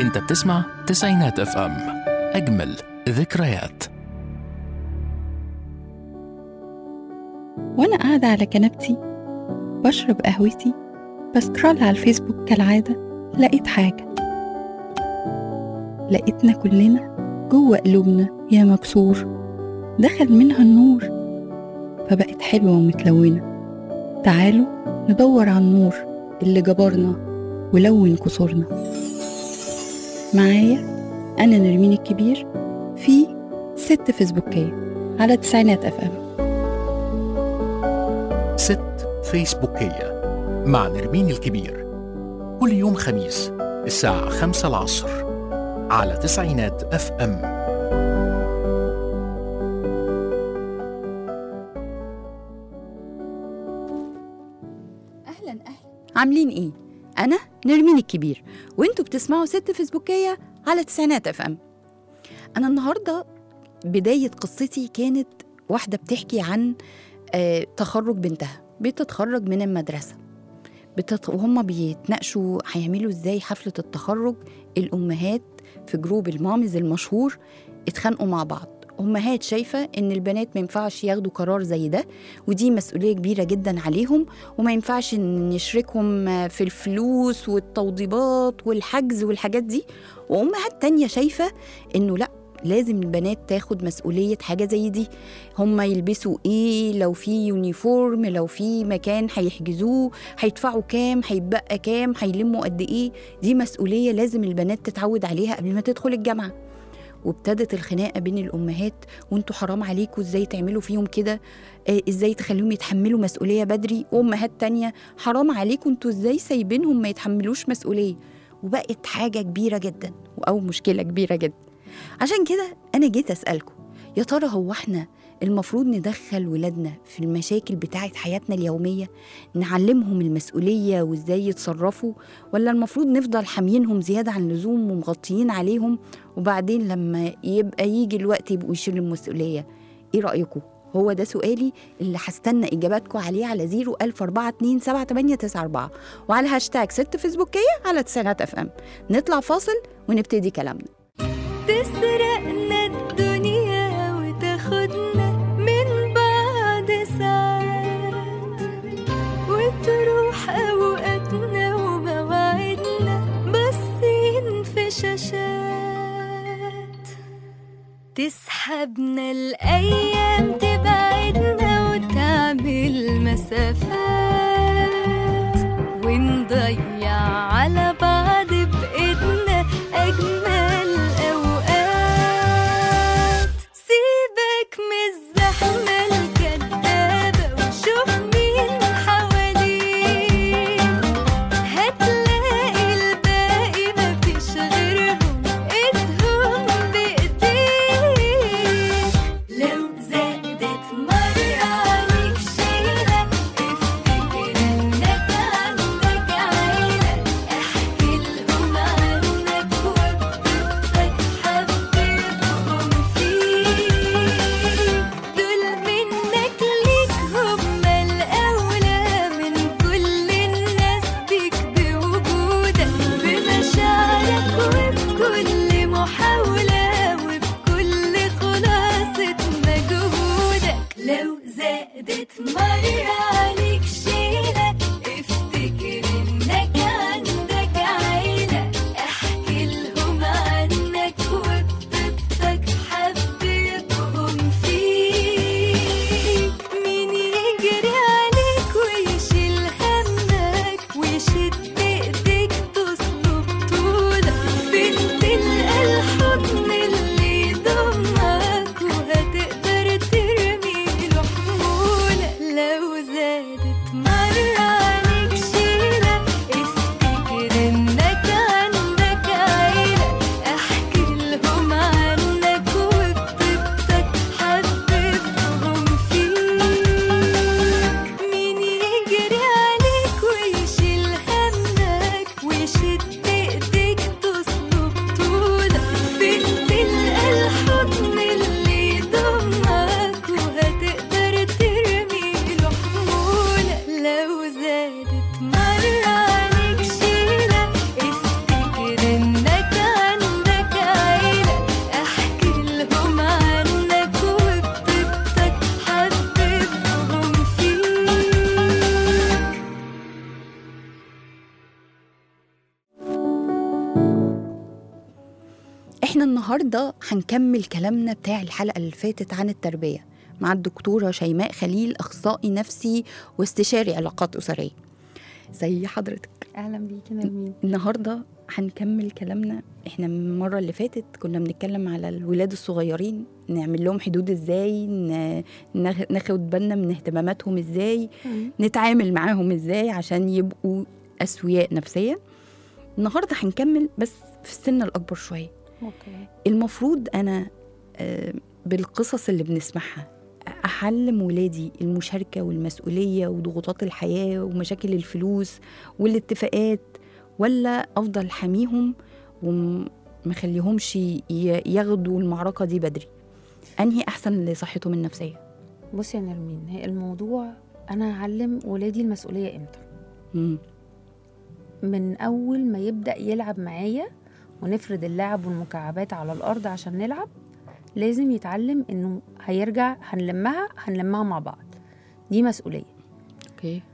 انت بتسمع تسعينات اف ام اجمل ذكريات وأنا قاعدة على كنبتي بشرب قهوتي بسكرول على الفيسبوك كالعادة لقيت حاجة لقيتنا كلنا جوه قلوبنا يا مكسور دخل منها النور فبقت حلوة ومتلونة تعالوا ندور على النور اللي جبرنا ولون كسورنا معايا أنا نرمين الكبير في ست فيسبوكية على تسعينات أف أم ست فيسبوكية مع نرمين الكبير كل يوم خميس الساعة خمسة العصر على تسعينات اف ام اهلا اهلا عاملين ايه انا نرمين الكبير وانتوا بتسمعوا ست فيسبوكيه على تسعينات اف ام انا النهارده بدايه قصتي كانت واحده بتحكي عن آه تخرج بنتها بتتخرج من المدرسه بتت... وهم بيتناقشوا هيعملوا ازاي حفله التخرج الامهات في جروب المامز المشهور اتخانقوا مع بعض امهات شايفه ان البنات ما ينفعش ياخدوا قرار زي ده ودي مسؤوليه كبيره جدا عليهم وما ينفعش إن نشركهم في الفلوس والتوضيبات والحجز والحاجات دي وامهات تانية شايفه انه لا لازم البنات تاخد مسؤولية حاجة زي دي هم يلبسوا ايه لو في يونيفورم لو في مكان هيحجزوه هيدفعوا كام هيتبقى كام هيلموا قد ايه دي مسؤولية لازم البنات تتعود عليها قبل ما تدخل الجامعة وابتدت الخناقه بين الامهات وانتوا حرام عليكم ازاي تعملوا فيهم كده آه، ازاي تخليهم يتحملوا مسؤوليه بدري وامهات تانية حرام عليكم انتوا ازاي سايبينهم ما يتحملوش مسؤوليه وبقت حاجه كبيره جدا او مشكله كبيره جدا عشان كده انا جيت اسالكم يا ترى هو احنا المفروض ندخل ولادنا في المشاكل بتاعت حياتنا اليومية نعلمهم المسؤولية وازاي يتصرفوا ولا المفروض نفضل حامينهم زيادة عن اللزوم ومغطيين عليهم وبعدين لما يبقى يجي الوقت يبقوا يشيلوا المسؤولية ايه رأيكم؟ هو ده سؤالي اللي هستنى اجاباتكم عليه على 01042 وعلى هاشتاج ست فيسبوكية على تسعينات اف ام نطلع فاصل ونبتدي كلامنا تسرقنا الدنيا وتاخدنا من بعد ساعات وتروح أوقاتنا ومواعيدنا باصين في شاشات تسحبنا الأيام تبعدنا وتعمل مسافات ونضيع على بعض بإيدنا أجمل أوقات سيبك من الزحمة الكدابة وشوف مين حواليك هتلاقي الباقي مفيش غيرهم ايدهم بايديك لو زادت مرة عليك شيلة افتكر انك عندك عيلة احكي لهم عنك وبتبقى حبيبهم فيك دول منك ليك هما الأولى من كل الناس بيك بوجودك بمشاعرك وبكل محاولة وبكل خلاصة مجهودك لو زادت مرة عليك شيلة افتكر انك عندك عيلة احكي لهم عنك وبطيبتك حبيبهم فيك مين يجري عليك ويشيل همك ويشد ايديك تصلب طولك فين تلقى الحضن اللي يضمك وهتقدر ترمي له حمولك لو زادت مرة عليك شيلة افتكر انك عندك عيلة احكي لهم عنك وبطيبتك حبيبهم فيك مين يجري عليك ويشيل همك ويشد ايديك تصلب طولك فين تلقى الحضن اللي يضمك وهتقدر ترمي له حمولك لو زادت مرة عليك شيلة افتكر انك احنا النهارده هنكمل كلامنا بتاع الحلقه اللي فاتت عن التربيه مع الدكتوره شيماء خليل اخصائي نفسي واستشاري علاقات اسريه زي حضرتك اهلا بيكي نرمين النهارده هنكمل كلامنا احنا المره اللي فاتت كنا بنتكلم على الولاد الصغيرين نعمل لهم حدود ازاي ن- ناخ- ناخد بالنا من اهتماماتهم ازاي نتعامل معاهم ازاي عشان يبقوا اسوياء نفسيا النهارده هنكمل بس في السن الاكبر شويه اوكي المفروض انا آه، بالقصص اللي بنسمعها احلم ولادي المشاركه والمسؤوليه وضغوطات الحياه ومشاكل الفلوس والاتفاقات ولا افضل حاميهم ومخليهمش ي- ياخدوا المعركه دي بدري انهي احسن لصحتهم النفسيه بصي يا نرمين هي الموضوع انا هعلم ولادي المسؤوليه امتى مم. من اول ما يبدا يلعب معايا ونفرد اللعب والمكعبات على الارض عشان نلعب لازم يتعلم انه هيرجع هنلمها هنلمها مع بعض دي مسؤوليه اوكي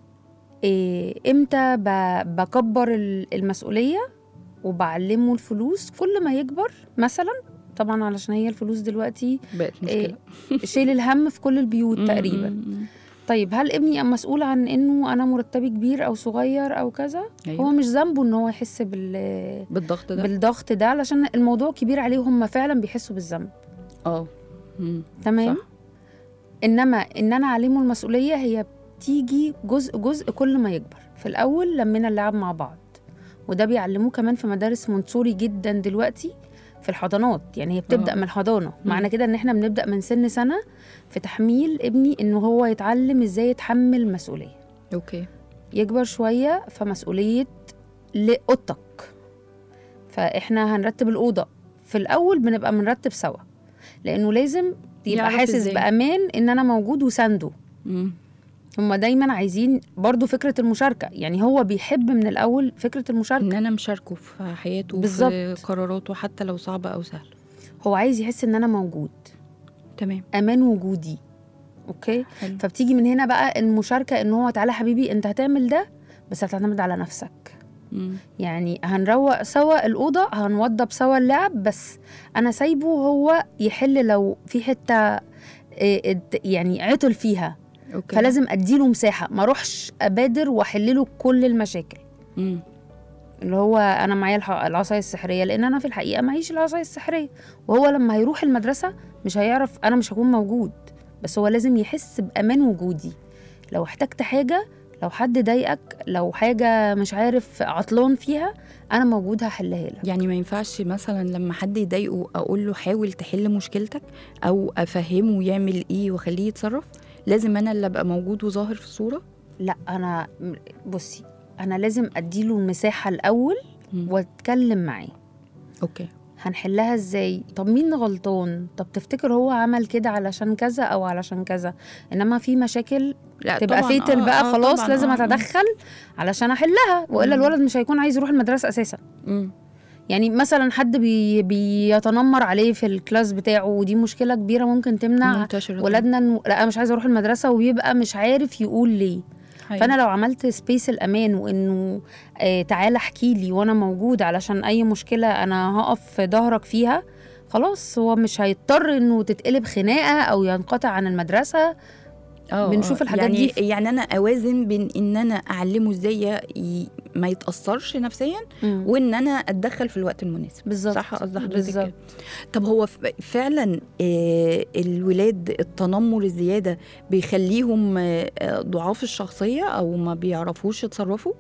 إيه امتى ب- بكبر ال- المسؤوليه وبعلمه الفلوس كل ما يكبر مثلا طبعا علشان هي الفلوس دلوقتي بقت إيه مشكله شيل الهم في كل البيوت تقريبا مم. طيب هل ابني مسؤول عن انه انا مرتبي كبير او صغير او كذا أيوة. هو مش ذنبه ان هو يحس بال بالضغط ده بالضغط ده علشان الموضوع كبير عليه هم فعلا بيحسوا بالذنب اه مم. تمام صح. انما ان انا اعلمه المسؤوليه هي بتيجي جزء جزء كل ما يكبر في الاول لمينا اللعب مع بعض وده بيعلموه كمان في مدارس مونتسوري جدا دلوقتي في الحضانات يعني هي بتبدا آه. من الحضانه مم. معنى كده ان احنا بنبدا من سن سنه في تحميل ابني انه هو يتعلم ازاي يتحمل مسؤوليه اوكي يكبر شويه فمسؤوليه لاوضتك فاحنا هنرتب الاوضه في الاول بنبقى بنرتب سوا لانه لازم يبقى يعرف حاسس إزاي. بامان ان انا موجود وسانده مم. هما دايما عايزين برضو فكره المشاركه يعني هو بيحب من الاول فكره المشاركه ان انا مشاركه في حياته في بالظبط. قراراته حتى لو صعبه او سهله هو عايز يحس ان انا موجود تمام امان وجودي اوكي حلو. فبتيجي من هنا بقى المشاركه ان هو تعالى حبيبي انت هتعمل ده بس هتعتمد على نفسك مم. يعني هنروق سوا الأوضة هنوضب سوا اللعب بس أنا سايبه هو يحل لو في حتة إيه، ات- يعني عطل فيها اوكي فلازم أديله مساحة ما أروحش أبادر وأحلله كل المشاكل مم. اللي هو أنا معايا الح- العصاية السحرية لأن أنا في الحقيقة معيش العصاية السحرية وهو لما هيروح المدرسة مش هيعرف أنا مش هكون موجود بس هو لازم يحس بأمان وجودي لو احتجت حاجة لو حد ضايقك لو حاجة مش عارف عطلان فيها أنا موجود هحلها لك يعني ما ينفعش مثلا لما حد يضايقه اقول له حاول تحل مشكلتك او افهمه يعمل ايه واخليه يتصرف لازم انا اللي ابقى موجود وظاهر في الصوره لا انا م- بصي انا لازم اديله المساحه الاول مم. واتكلم معاه اوكي هنحلها ازاي طب مين غلطان طب تفتكر هو عمل كده علشان كذا او علشان كذا انما في مشاكل لا تبقى طبعاً، فيتل آه، بقى آه، خلاص طبعاً، لازم آه، آه. اتدخل علشان احلها والا مم. الولد مش هيكون عايز يروح المدرسه اساسا مم. يعني مثلا حد بي بيتنمر عليه في الكلاس بتاعه ودي مشكله كبيره ممكن تمنع منتشرة ولادنا إنه لا أنا مش عايزه اروح المدرسه وبيبقى مش عارف يقول ليه طبعاً. فانا لو عملت سبيس الامان وانه آه تعالى احكي لي وانا موجود علشان اي مشكله انا هقف في ظهرك فيها خلاص هو مش هيضطر انه تتقلب خناقه او ينقطع عن المدرسه آه، بنشوف آه. الحاجات يعني دي في- يعني انا اوازن بين ان انا اعلمه ازاي ي... ما يتاثرش نفسيا مم. وان انا اتدخل في الوقت المناسب بالظبط صح قصد حضرتك بالظبط. كده طب هو ف- فعلا آه، الولاد التنمر الزياده بيخليهم آه، آه، ضعاف الشخصيه او ما بيعرفوش يتصرفوا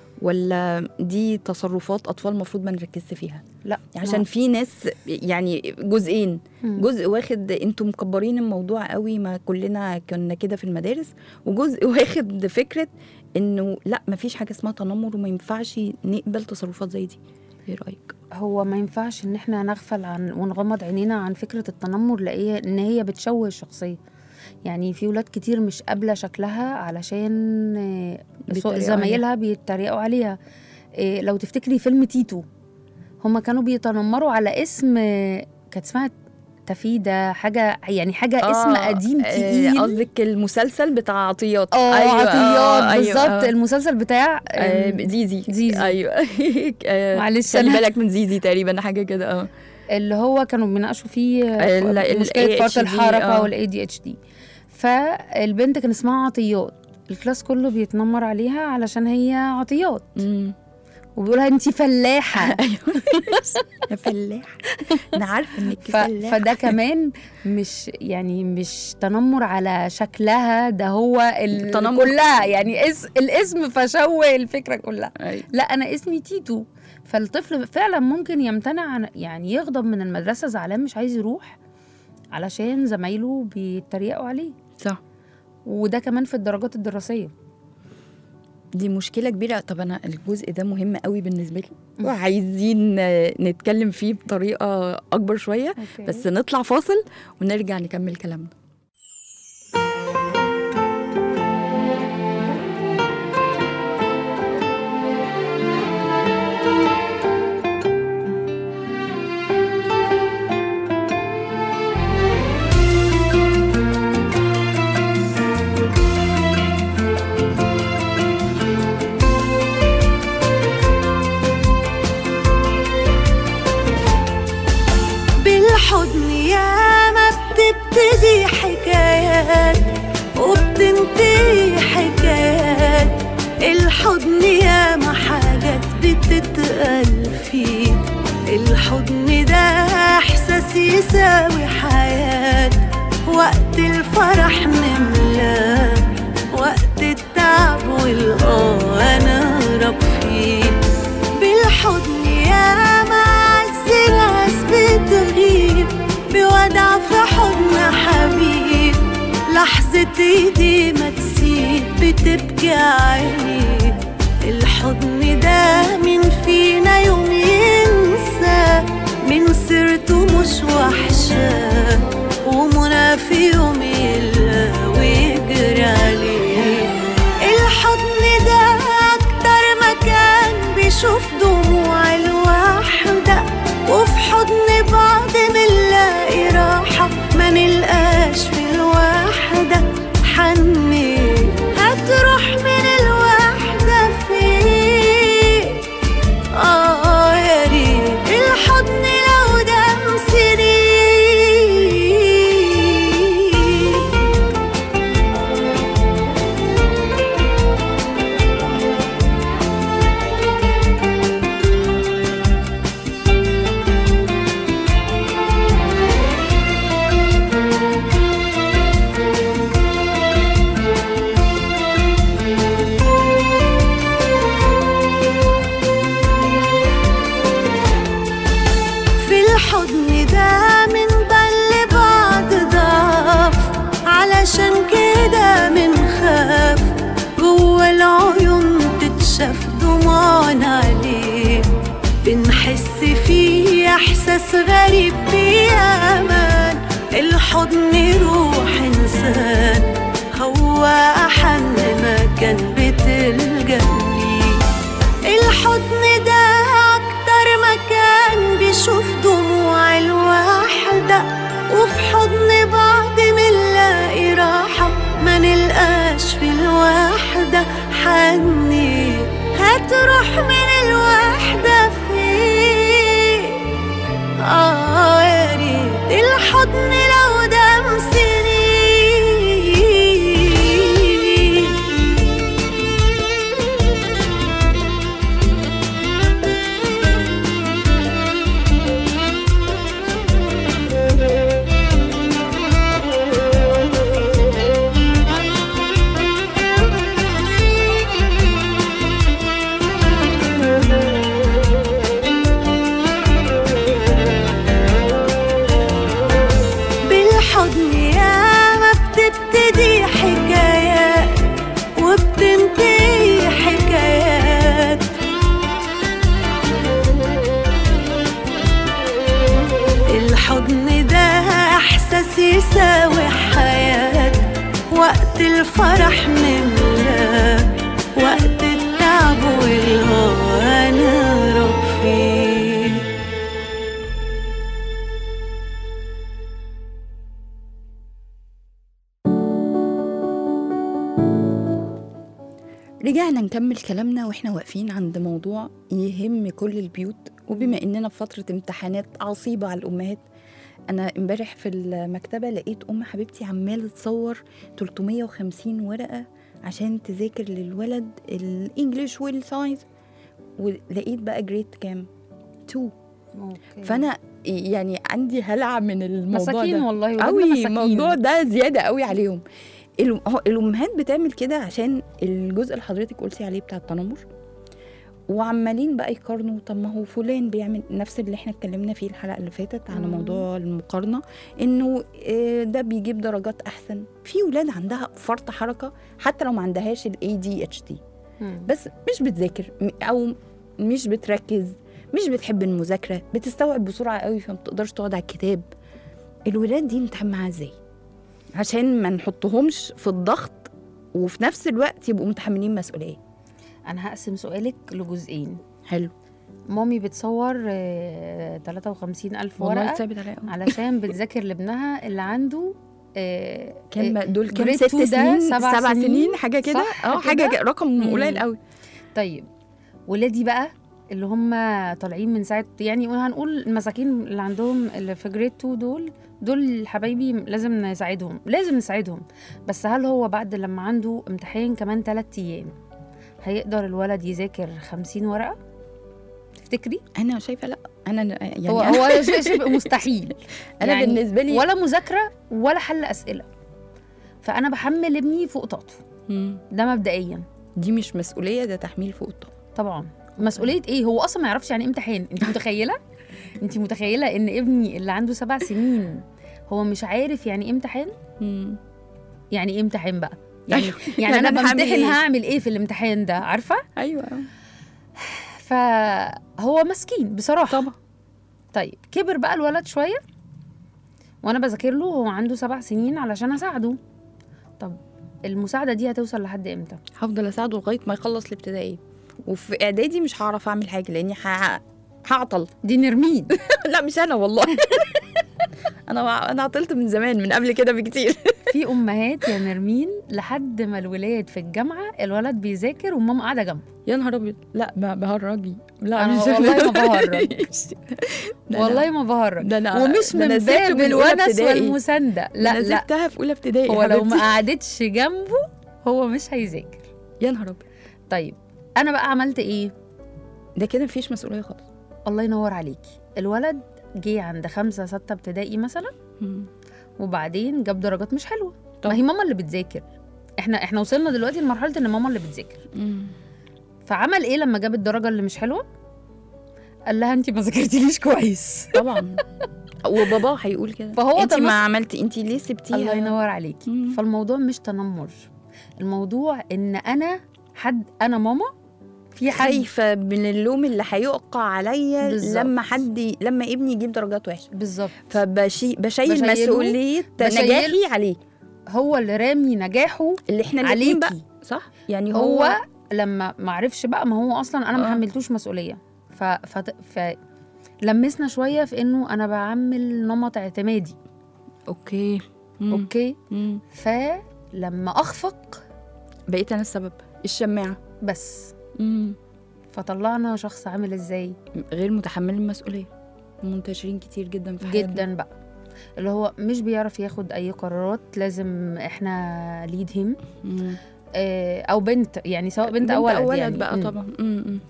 ولا دي تصرفات اطفال المفروض ما نركزش فيها لا عشان في ناس يعني جزئين مم. جزء واخد انتوا مكبرين الموضوع قوي ما كلنا كنا كده في المدارس وجزء واخد فكره انه لا ما فيش حاجه اسمها تنمر وما ينفعش نقبل تصرفات زي دي ايه رايك هو ما ينفعش ان احنا نغفل عن ونغمض عينينا عن فكره التنمر لأيه ان هي بتشوه الشخصيه يعني في ولاد كتير مش قابله شكلها علشان آه، بيتريقوا زمايلها بيتريقوا عليها آه، لو تفتكري فيلم تيتو هما كانوا بيتنمروا على اسم آه، كانت اسمها تفيدة حاجة يعني حاجة اسم آه، قديم آه، تقيل قصدك المسلسل بتاع عطيات اه أيوة، عطيات آه، أيوة، بالظبط آه. المسلسل بتاع آه، آم، زيزي زيزي. ايوه آه، معلش خلي أنا- بالك من زيزي تقريبا حاجه كده اه اللي هو كانوا بيناقشوا فيه ال- ال مشكله فرط ADHD الحركه آه. والاي دي اتش دي فالبنت كان اسمها عطيات الكلاس كله بيتنمر عليها علشان هي عطيات مم. وبيقولها انت فلاحه يا فلاح انا عارفه انك ف... فلاح فده كمان مش يعني مش تنمر على شكلها ده هو ال... تنمر. كلها يعني اس... الاسم فشوه الفكره كلها أيوة. لا انا اسمي تيتو فالطفل فعلا ممكن يمتنع عن يعني يغضب من المدرسه زعلان مش عايز يروح علشان زمايله بيتريقوا عليه صح وده كمان في الدرجات الدراسيه دي مشكلة كبيرة طب أنا الجزء ده مهم قوي بالنسبة لي وعايزين آه، نتكلم فيه بطريقة أكبر شوية بس نطلع فاصل ونرجع نكمل كلامنا بالحضن يا ما بتبتدي حكايات وبتنتهي حكايات الحضن يا ما حاجات بتتقال فيه الحضن ده احساس يساوي حياة وقت الفرح نملاه وقت التعب والآه انا رب فيه بالحضن يا ما عز ناس بتغيب بودع في حضن حبيب لحظة ايدي ما تسيب بتبكي عيني الحضن ده مين فينا يوم ينسى من سيرته مش وحشة ومنى في يوم يلا ويجري عليه الحضن ده أكتر مكان بيشوف دموع الوحدة وفي حضن بعض منلاقي راحة ما نلقاش في الوحدة حني هتروح من الوحدة فين آه يا ريت الحضن لو دام سنين في الحضن ده من بل بعض ضعف علشان كده منخاف جوه العيون تتشاف دموعنا عليه بنحس فيه احساس غريب بأمان الحضن روح انسان هو احن مكان بتلجأ ليه الحضن ده أكتر مكان بيشوف دموع الوحدة وفي حضن بعض منلاقي راحة ما نلقاش في الوحدة حني هتروح من الوحدة فين آه يا ريت الحضن لو دام سنين بالحضن يا ما بتبتدي حكايات وبتنتهي حكايات الحضن ده احساس يساوي حياة وقت الفرح نملاه وقت التعب والهوى نهرب فيه رجعنا نكمل كلامنا واحنا واقفين عند موضوع يهم كل البيوت وبما اننا في فتره امتحانات عصيبه على الامهات انا امبارح في المكتبه لقيت ام حبيبتي عماله تصور 350 ورقه عشان تذاكر للولد الانجليش والساينس ولقيت بقى جريد كام 2 أوكي. فانا يعني عندي هلع من الموضوع مساكين ده والله ولادنا قوي مساكين. الموضوع ده زياده قوي عليهم الأم- هو الامهات بتعمل كده عشان الجزء اللي حضرتك قلتي عليه بتاع التنمر وعمالين بقى يقارنوا طب ما هو فلان بيعمل نفس اللي احنا اتكلمنا فيه الحلقه اللي فاتت على مم. موضوع المقارنه انه آه، ده بيجيب درجات احسن في ولاد عندها فرط حركه حتى لو ما عندهاش الاي دي اتش دي مم. بس مش بتذاكر م- او مش بتركز مش بتحب المذاكره بتستوعب بسرعه قوي فما بتقدرش تقعد على الكتاب الولاد دي نتعامل معاها ازاي عشان ما نحطهمش في الضغط وفي نفس الوقت يبقوا متحملين مسؤوليه انا هقسم سؤالك لجزئين حلو مامي بتصور آه، 53 ألف والله ورقة ثابت عليا أوي. علشان بتذاكر لابنها اللي عنده آه، كام آه، دول كام جريد ست 2 ده سنين سبع سبع سنين، سنين حاجه كده صح اه حاجه كده؟ كده رقم مم. قليل قوي طيب ولادي بقى اللي هم طالعين من ساعه يعني هنقول المساكين اللي عندهم اللي في جريد 2 دول دول حبايبي لازم نساعدهم لازم نساعدهم بس هل هو بعد لما عنده امتحان كمان 3 ايام هيقدر الولد يذاكر 50 ورقه تفتكري انا شايفه لا انا يعني هو أنا, هو شيء شبه مستحيل أنا يعني بالنسبه لي ولا مذاكره ولا حل اسئله فانا بحمل ابني فوق طاقته مم. ده مبدئيا دي مش مسؤوليه ده تحميل فوق الطاقه طبعا مسؤوليه ايه هو اصلا ما يعرفش يعني ايه امتحان انت متخيله انت متخيله ان ابني اللي عنده سبع سنين هو مش عارف يعني ايه امتحان مم. يعني ايه امتحان بقى يعني أيوة. يعني يعني انا أنا هعمل بمتحن إيه؟ هعمل ايه في الامتحان ده عارفه ايوه فهو مسكين بصراحه طبعا طيب كبر بقى الولد شويه وانا بذاكر له هو عنده سبع سنين علشان اساعده طب المساعده دي هتوصل لحد امتى هفضل اساعده لغايه ما يخلص الابتدائي وفي اعدادي مش هعرف اعمل حاجه لاني ه- هعطل دي نرمين لا مش انا والله انا انا عطلت من زمان من قبل كده بكتير في امهات يا نرمين لحد ما الولاد في الجامعه الولد بيذاكر وماما قاعده جنبه يا نهار ابيض لا ما بهرجي لا أنا مش والله ما بهرج. ده والله ما بهرج ده أنا- ومش ده أنا من سبته باب من أولى الونس ابتدائي. والمسانده لا لا انا لا سبتها في اولى ابتدائي هو يا لو ما حبيبتي. قعدتش جنبه هو مش هيذاكر يا نهار ابيض طيب انا بقى عملت ايه ده كده مفيش مسؤوليه خالص الله ينور عليكي الولد جه عند خمسة ستة ابتدائي مثلا مم. وبعدين جاب درجات مش حلوه طب. ما هي ماما اللي بتذاكر احنا احنا وصلنا دلوقتي لمرحله ان ماما اللي بتذاكر مم. فعمل ايه لما جاب الدرجه اللي مش حلوه قال لها انت ما ذاكرتيليش كويس طبعا وبابا هيقول كده فهو انت تمس- ما عملتي انت ليه سبتيها الله ينور عليكي مم. فالموضوع مش تنمر الموضوع ان انا حد انا ماما في حد خايفه من اللوم اللي هيقع عليا بالظبط. لما حد لما ابني يجيب درجات وحشه بالظبط فبشيل بشيل بشيله- مسؤوليه بشيل- نجاحي عليه هو اللي رامي نجاحه اللي احنا الاتنين بقى عليكي صح يعني هو هو, لما ما عرفش بقى ما هو اصلا انا ما آه. حملتوش مسؤوليه ف... ف... ف... لمسنا شويه في انه انا بعمل نمط اعتمادي اوكي مم. اوكي مم. فلما اخفق بقيت انا السبب الشماعه بس مم. فطلعنا شخص عامل ازاي غير متحمل المسؤوليه منتشرين كتير جدا في حياتنا جدا بقى اللي هو مش بيعرف ياخد اي قرارات لازم احنا ليد هيم مم. او بنت يعني سواء بنت, او ولد, او ولد يعني. بقى مم. طبعا مم. مم.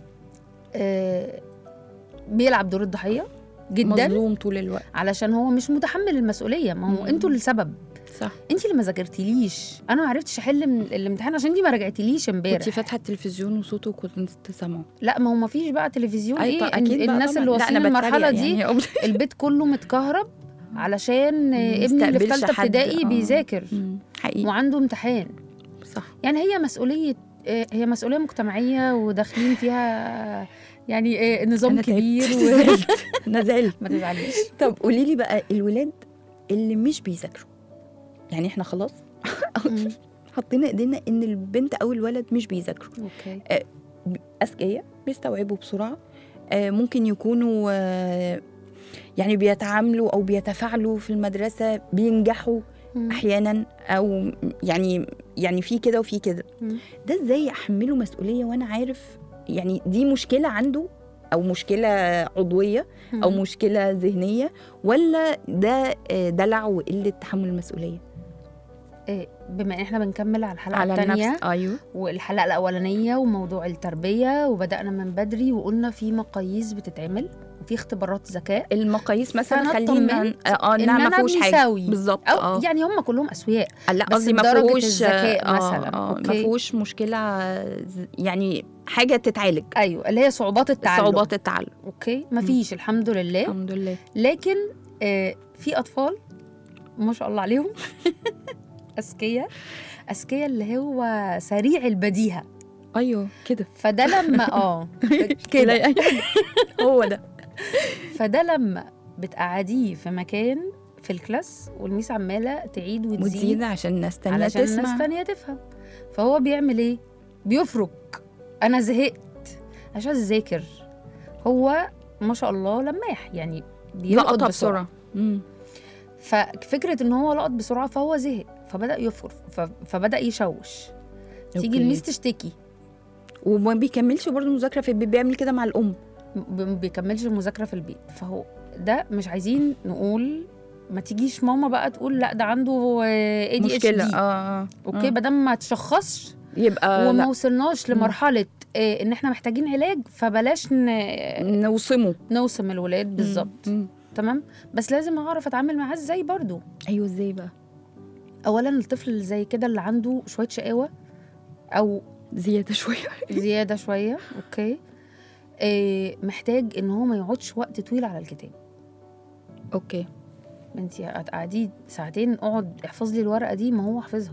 آه بيلعب دور الضحيه جدا مظلوم طول الوقت علشان هو مش متحمل المسؤوليه ما هو مم. انتوا السبب صح انت اللي ما ذاكرتيليش انا ما عرفتش احل من الامتحان عشان انت ما رجعتيليش امبارح كنت فاتحه التلفزيون وصوته كنت سامعه لا ما هو ما فيش بقى تلفزيون أي ايه طبعا، أكيد بقى الناس طبعا. اللي لا، واصلين أنا المرحله بتريق دي يعني. البيت كله متكهرب علشان ابني اللي في مستقبلش ثالثه حد. ابتدائي آه. بيذاكر مم. حقيقي وعنده امتحان صح يعني هي مسؤوليه آه، هي مسؤوليه مجتمعيه وداخلين فيها يعني آه، نظام أنا تعبت. كبير و... زعلت. انا زعلت ما تزعليش طب قولي لي بقى الولاد اللي مش بيذاكروا يعني احنا خلاص مم. حطينا ايدينا ان البنت او الولد مش بيذاكروا اوكي اذكياء بيستوعبوا بسرعه آه، ممكن يكونوا آه، يعني بيتعاملوا او بيتفاعلوا في المدرسه بينجحوا مم. احيانا او يعني يعني في كده وفي كده مم. ده ازاي احمله مسؤوليه وانا عارف يعني دي مشكله عنده او مشكله عضويه او مم. مشكله ذهنيه ولا ده آه، دلع وقله تحمل المسؤوليه إيه، بما ان احنا بنكمل على الحلقه على الثانيه النفس ايوه والحلقه الاولانيه وموضوع التربيه وبدانا من بدري وقلنا في مقاييس بتتعمل وفي اختبارات ذكاء المقاييس مثلا فأنا خلينا اطمنت اه آه، إن انها ما أنا فيهوش ابني حاجه سوي. بالظبط او اه يعني هم كلهم اسوياء لا بس قصدي ما بدرجة فيهوش الذكاء آه، مثلاً، آه، ما أوكي. فيهوش مشكله ز- يعني حاجه تتعالج ايوه اللي هي صعوبات التعلم صعوبات التعلم اوكي مفيش الحمد لله الحمد لله لكن آه في اطفال ما شاء الله عليهم اذكياء اذكياء اللي هو سريع البديهه ايوه كده فده لما اه كده لا، هو ده فده لما بتقعديه في مكان في الكلاس والميس عماله تعيد وتزيد وتزيد عشان الناس تانية علشان تسمع الناس تانية تفهم فهو بيعمل ايه بيفرك انا زهقت مش عايز اذاكر هو ما شاء الله لماح يعني بيلقط لقطها بسرعه بسرعه مم. ففكره ان هو لقط بسرعه فهو زهق فبدا يفرك ف- فبدا يشوش تيجي أوكي. الميس تشتكي وما بيكملش برضه مذاكره في البيت بيعمل كده مع الام ب- ما بيكملش المذاكره في البيت فهو ده مش عايزين نقول ما تيجيش ماما بقى تقول لا ده عنده اي دي مشكله اه اه اوكي آه. بدل ما تشخصش يبقى وما لا وصلناش لمرحله آه ان احنا محتاجين علاج فبلاش ن- نوصمه نوصم الولاد بالظبط مم. تمام بس لازم اعرف اتعامل معاه ازاي برضو ايوه ازاي بقى اولا الطفل اللي زي كده اللي عنده شويه شقاوه او زياده شويه زياده شويه اوكي آه محتاج ان هو ما يقعدش وقت طويل على الكتاب اوكي انت قاعدين ساعتين اقعد احفظ لي الورقه دي ما هو حافظها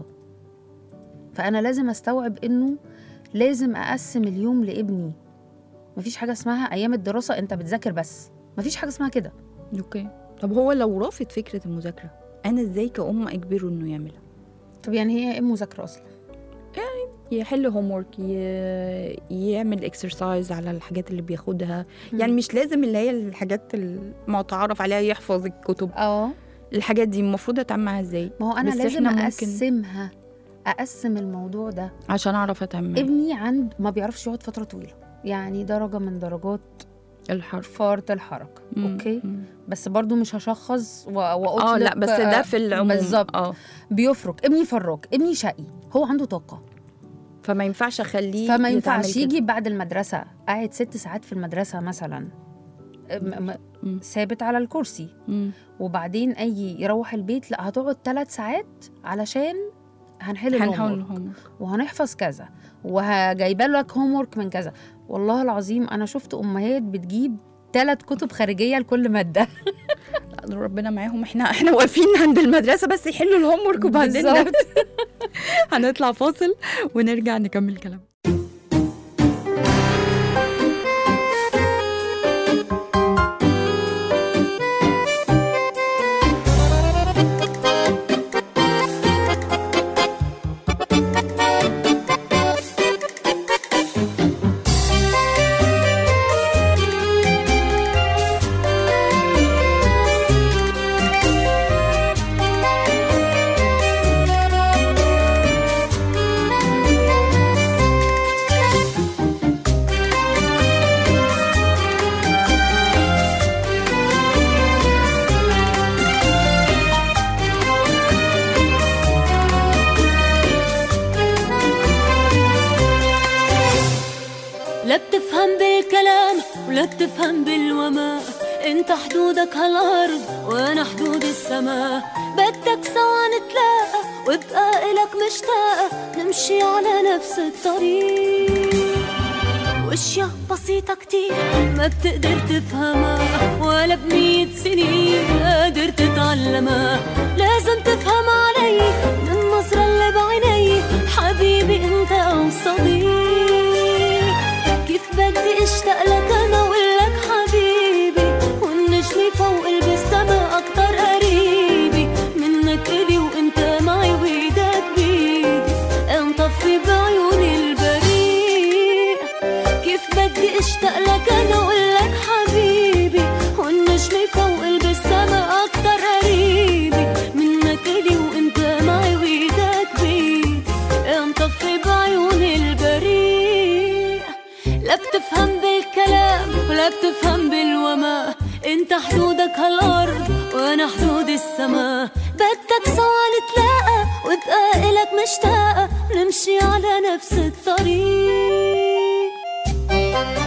فانا لازم استوعب انه لازم اقسم اليوم لابني مفيش حاجه اسمها ايام الدراسه انت بتذاكر بس مفيش حاجه اسمها كده اوكي طب هو لو رافض فكره المذاكره انا ازاي كأم اجبره انه يعملها طب يعني هي ايه مذاكره اصلا يحل هوم ورك يعمل اكسرسايز على الحاجات اللي بياخدها يعني مش لازم اللي هي الحاجات المتعارف عليها يحفظ الكتب اه الحاجات دي المفروض اتعامل معاها ازاي ما هو انا بس لازم إحنا ممكن- اقسمها اقسم الموضوع ده عشان اعرف اتعامل معاها. ابني عند ما بيعرفش يقعد فتره طويله يعني درجه من درجات الحرف فرط الحركه مم. اوكي مم. بس برضو مش هشخص و- واقول اه لا بس ده في العموم بالظبط اه بيفرك ابني فراك ابني شقي هو عنده طاقه فما ينفعش اخليه فما يتعامل ينفعش كده. يجي بعد المدرسه قاعد ست ساعات في المدرسه مثلا م- م- مم. ثابت على الكرسي مم. وبعدين اي يروح البيت لا هتقعد ثلاث ساعات علشان هنحل هنحاول الهوم هوم وهنحفظ كذا وهجايبه لك هوم ورك من كذا والله العظيم انا شفت امهات بتجيب ثلاث كتب خارجيه لكل ماده ربنا معاهم احنا احنا واقفين عند المدرسه بس يحلوا الهوم ورك وبعدين بالظبط. نبدأ. هنطلع فاصل ونرجع نكمل كلام لا بتفهم بالكلام ولا بتفهم بالوماء انت حدودك هالارض وانا حدود السماء بدك سوا نتلاقى وابقى الك مشتاقة نمشي على نفس الطريق واشياء بسيطة كتير ما بتقدر تفهمها ولا بمية سنين قادر تتعلمها لازم تفهم علي من النظرة اللي بعيني حبيبي انت او صديق كيف بدي اشتاق لك انا واقول لك حبيبي والنجم فوق بالسما اكتر قريبي منك الي وانت معي وايدك بايدي انطفي بعيوني البريء كيف بدي اشتاق لك انا واقول لك حبيبي والنجم فوق بالسما اكتر قريبي منك الي وانت معي وايدك بايدي انطفي بعيوني البريء لا بتفهم بالكلام بالكلام ولا بتفهم بالوما انت حدودك هالارض وانا حدود السما بدك سوا نتلاقى وابقى الك مشتاقة نمشي على نفس الطريق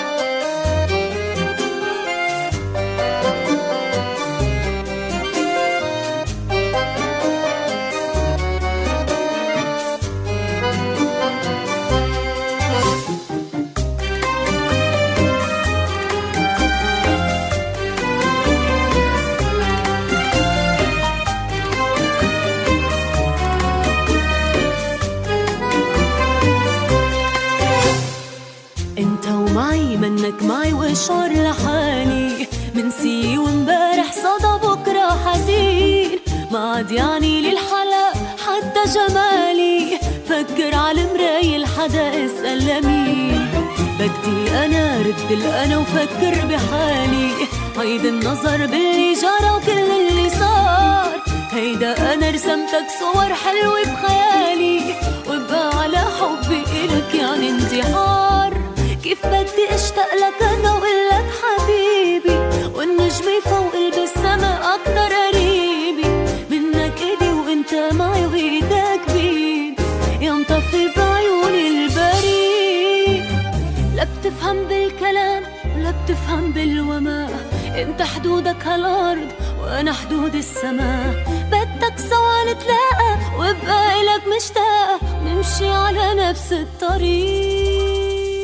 انت ومعي منك معي واشعر لحالي منسي وامبارح صدى بكره حزين ما عاد يعني لي الحلا حتى جمالي فكر على المراية لحدا اسأل لمين بدي انا رد الانا وفكر بحالي عيد النظر باللي جرى وكل اللي صار هيدا انا رسمتك صور حلوة بخيالي وابقى على حبي الك يعني انتحار كيف بدي اشتاق لك انا واقول لك حبيبي والنجم فوق بالسما اكتر قريبي منك الي وانت معي وايدك بيد يا مطفي بعيوني البريد لا بتفهم بالكلام ولا بتفهم بالوما انت حدودك هالارض وانا حدود السما بدك سوا نتلاقى وابقى الك مشتاقة نمشي على نفس الطريق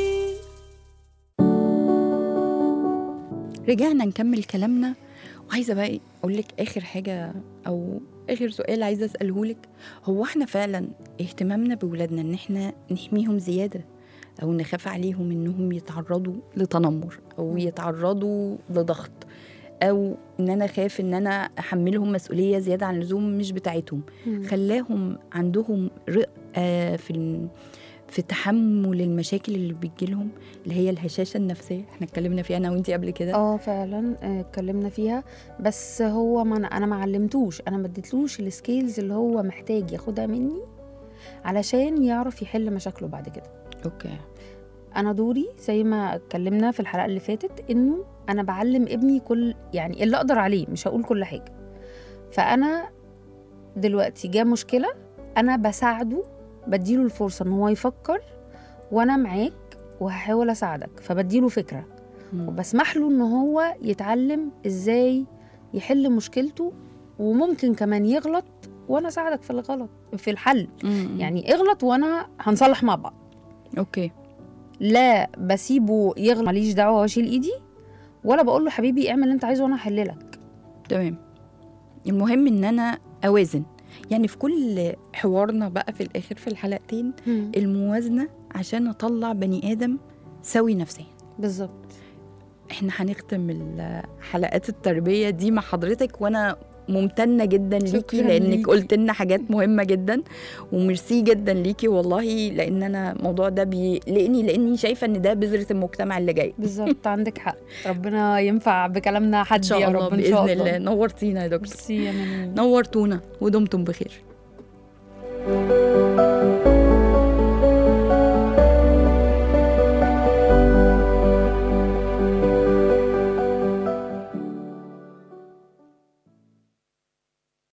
رجعنا نكمل كلامنا وعايزه بقى اقول لك اخر حاجه او اخر سؤال عايزه اساله لك هو احنا فعلا اهتمامنا بولادنا ان احنا نحميهم زياده او نخاف عليهم انهم يتعرضوا لتنمر او يتعرضوا لضغط او ان انا خاف ان انا احملهم مسؤوليه زياده عن اللزوم مش بتاعتهم خلاهم عندهم رقه في الم- في تحمل المشاكل اللي بتجيلهم اللي هي الهشاشه النفسيه احنا اتكلمنا فيها انا وانتي قبل كده اه فعلا آه، اتكلمنا فيها بس هو ما انا انا ما علمتوش انا ما اديتلوش السكيلز اللي هو محتاج ياخدها مني علشان يعرف يحل مشاكله بعد كده اوكي انا دوري زي ما اتكلمنا في الحلقه اللي فاتت انه انا بعلم ابني كل يعني اللي اقدر عليه مش هقول كل حاجه فانا دلوقتي جه مشكله انا بساعده بديله الفرصه ان هو يفكر وانا معاك وهحاول اساعدك فبديله فكره وبسمح له ان هو يتعلم ازاي يحل مشكلته وممكن كمان يغلط وانا اساعدك في الغلط في الحل يعني يعني اغلط وانا هنصلح مع بعض اوكي لا بسيبه يغلط ماليش دعوه واشيل ايدي ولا بقول له حبيبي اعمل اللي انت عايزه وانا هحللك تمام المهم ان انا اوازن يعني في كل حوارنا بقى في الاخر في الحلقتين الموازنه عشان اطلع بني ادم سوي نفسيا بالظبط احنا هنختم حلقات التربيه دي مع حضرتك وانا ممتنه جدا ليكي شكراً لانك ليكي. قلت لنا حاجات مهمه جدا وميرسي جدا ليكي والله لان انا الموضوع ده بيقلقني لاني شايفه ان ده بذره المجتمع اللي جاي بالظبط عندك حق ربنا ينفع بكلامنا ان حد شاء يا الله رب ان شاء باذن الله الله نورتينا يا دكتور ميرسي يا نانين. نورتونا ودمتم بخير